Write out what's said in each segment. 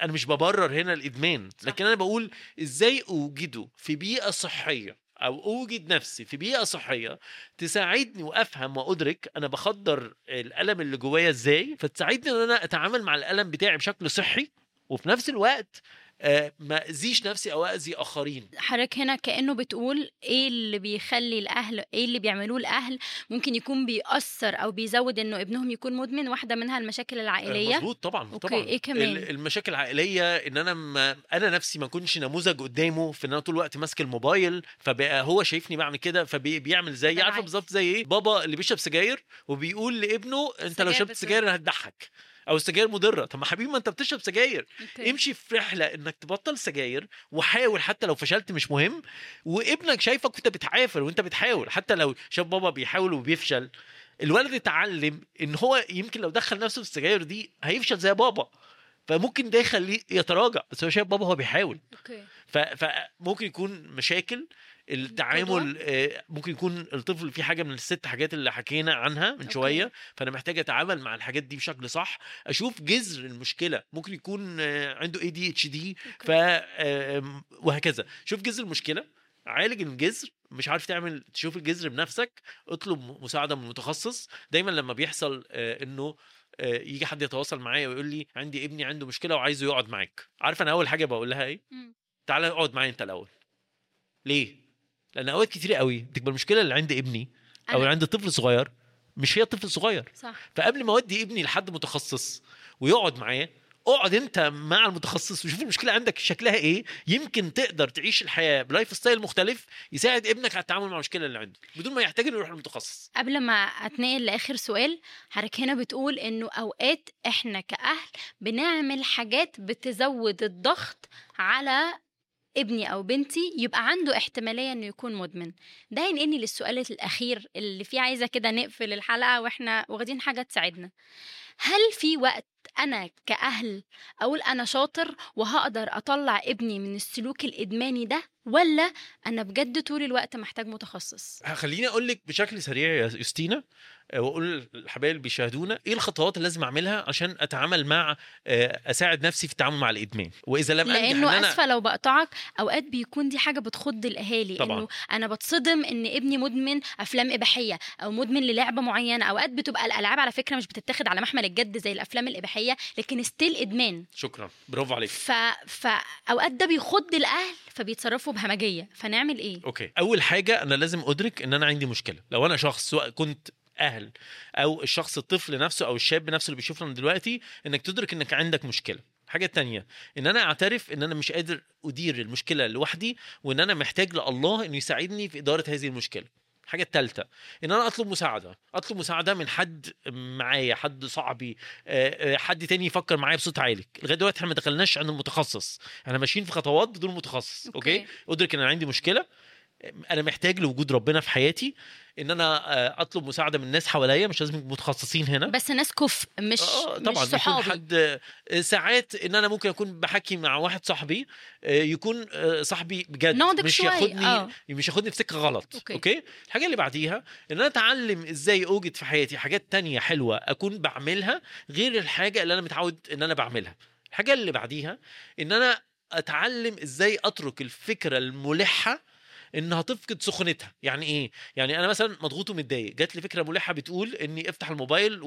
انا مش ببرر هنا الادمان لكن انا بقول ازاي اوجده في بيئه صحيه او اوجد نفسي في بيئه صحيه تساعدني وافهم وادرك انا بخدر الالم اللي جوايا ازاي فتساعدني ان انا اتعامل مع الالم بتاعي بشكل صحي وفي نفس الوقت آه، ما اذيش نفسي او اذي اخرين حضرتك هنا كانه بتقول ايه اللي بيخلي الاهل ايه اللي بيعملوه الاهل ممكن يكون بيأثر او بيزود انه ابنهم يكون مدمن واحده منها المشاكل آه، العائليه مظبوط طبعا أوكي، طبعا إيه كمان؟ ال- المشاكل العائليه ان انا ما انا نفسي ما اكونش نموذج قدامه في ان انا طول الوقت ماسك الموبايل فبقى هو شايفني بعمل كده فبيعمل زي عارفه بالعكس. بالظبط زي ايه بابا اللي بيشرب سجاير وبيقول لابنه انت لو السجاير شربت بتضر. سجاير انا هتضحك او السجاير مضره طب ما حبيبي ما انت بتشرب سجاير أوكي. امشي في رحله انك تبطل سجاير وحاول حتى لو فشلت مش مهم وابنك شايفك وانت بتعافر وانت بتحاول حتى لو شاف بابا بيحاول وبيفشل الولد اتعلم ان هو يمكن لو دخل نفسه في السجاير دي هيفشل زي بابا فممكن ده يخليه يتراجع بس هو شايف بابا هو بيحاول اوكي ف- فممكن يكون مشاكل التعامل آه، ممكن يكون الطفل في حاجه من الست حاجات اللي حكينا عنها من أوكي. شويه فانا محتاج اتعامل مع الحاجات دي بشكل صح اشوف جذر المشكله ممكن يكون آه، عنده اي دي اتش دي ف آم، وهكذا شوف جذر المشكله عالج الجذر مش عارف تعمل تشوف الجذر بنفسك اطلب مساعده من متخصص دايما لما بيحصل آه، انه آه، يجي حد يتواصل معايا ويقول لي عندي ابني عنده مشكله وعايزه يقعد معاك عارف انا اول حاجه بقول لها ايه مم. تعالى اقعد معايا انت الاول ليه لان اوقات كتير قوي بتبقى المشكله اللي عند ابني او أنا. اللي عند طفل صغير مش هي طفل صغير صح فقبل ما اودي ابني لحد متخصص ويقعد معاه اقعد انت مع المتخصص وشوف المشكله عندك شكلها ايه يمكن تقدر تعيش الحياه بلايف ستايل مختلف يساعد ابنك على التعامل مع المشكله اللي عنده بدون ما يحتاج انه يروح للمتخصص قبل ما اتنقل لاخر سؤال حضرتك هنا بتقول انه اوقات احنا كاهل بنعمل حاجات بتزود الضغط على ابني او بنتي يبقى عنده احتماليه انه يكون مدمن ده ينقلني للسؤال الاخير اللي فيه عايزه كده نقفل الحلقه واحنا واخدين حاجه تساعدنا هل في وقت انا كاهل اقول انا شاطر وهقدر اطلع ابني من السلوك الادماني ده ولا انا بجد طول الوقت محتاج متخصص خليني اقول لك بشكل سريع يا يوستينا آه، واقول للحبايب اللي بيشاهدونا ايه الخطوات اللي لازم اعملها عشان اتعامل مع آه، اساعد نفسي في التعامل مع الادمان واذا لم انجح ان لانه انا اسفه لو بقطعك اوقات بيكون دي حاجه بتخض الاهالي طبعاً. انه انا بتصدم ان ابني مدمن افلام اباحيه او مدمن للعبه معينه اوقات بتبقى الالعاب على فكره مش بتتاخد على محمل الجد زي الافلام الاباحيه لكن ستيل ادمان شكرا برافو عليك ف... فاوقات ده بيخض الاهل فبيتصرفوا بهمجيه فنعمل ايه اوكي اول حاجه انا لازم ادرك ان انا عندي مشكله لو انا شخص سواء كنت اهل او الشخص الطفل نفسه او الشاب نفسه اللي بيشوفنا دلوقتي انك تدرك انك عندك مشكله الحاجة التانية ان انا اعترف ان انا مش قادر ادير المشكلة لوحدي وان انا محتاج لله انه يساعدني في ادارة هذه المشكلة الحاجة التالتة ان انا اطلب مساعدة اطلب مساعدة من حد معايا حد صاحبي آه، آه، حد تاني يفكر معايا بصوت عالي لغاية دلوقتي احنا ما دخلناش عند المتخصص احنا ماشيين في خطوات بدون متخصص اوكي, أوكي. ادرك ان انا عندي مشكلة انا محتاج لوجود ربنا في حياتي ان انا آه، اطلب مساعده من ناس حواليا مش لازم يبقوا متخصصين هنا بس ناس كفء مش اه مش طبعا يكون صحابي حد آه، ساعات ان انا ممكن اكون بحكي مع واحد صاحبي آه، يكون آه، صاحبي بجد ناضج مش شوية، ياخدني آه. مش ياخدني في سكه غلط أوكي. اوكي الحاجه اللي بعديها ان انا اتعلم ازاي اوجد في حياتي حاجات تانية حلوه اكون بعملها غير الحاجه اللي انا متعود ان انا بعملها الحاجه اللي بعديها ان انا اتعلم ازاي اترك الفكره الملحه انها تفقد سخونتها يعني ايه يعني انا مثلا مضغوط ومتضايق جات لي فكره ملحه بتقول اني افتح الموبايل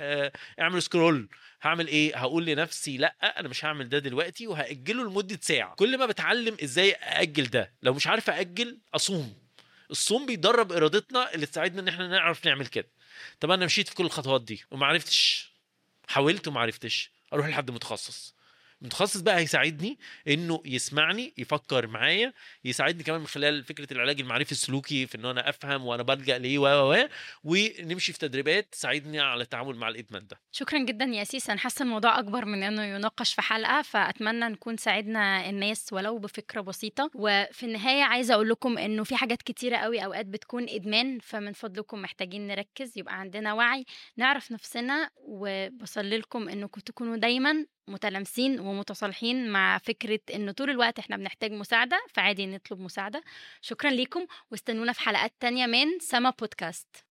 واعمل سكرول هعمل ايه هقول لنفسي لا انا مش هعمل ده دلوقتي وهاجله لمده ساعه كل ما بتعلم ازاي ااجل ده لو مش عارف ااجل اصوم الصوم بيدرب ارادتنا اللي تساعدنا ان احنا نعرف نعمل كده طب انا مشيت في كل الخطوات دي وما عرفتش حاولت وما عرفتش اروح لحد متخصص متخصص بقى هيساعدني انه يسمعني يفكر معايا يساعدني كمان من خلال فكره العلاج المعرفي السلوكي في ان انا افهم وانا بلجا ليه و و و ونمشي في تدريبات تساعدني على التعامل مع الادمان ده شكرا جدا يا سيس انا حاسه الموضوع اكبر من انه يناقش في حلقه فاتمنى نكون ساعدنا الناس ولو بفكره بسيطه وفي النهايه عايزه اقول لكم انه في حاجات كتيره قوي اوقات بتكون ادمان فمن فضلكم محتاجين نركز يبقى عندنا وعي نعرف نفسنا وبصلي لكم انكم تكونوا دايما متلامسين ومتصالحين مع فكره انه طول الوقت احنا بنحتاج مساعده فعادي نطلب مساعده شكرا ليكم واستنونا في حلقات تانية من سما بودكاست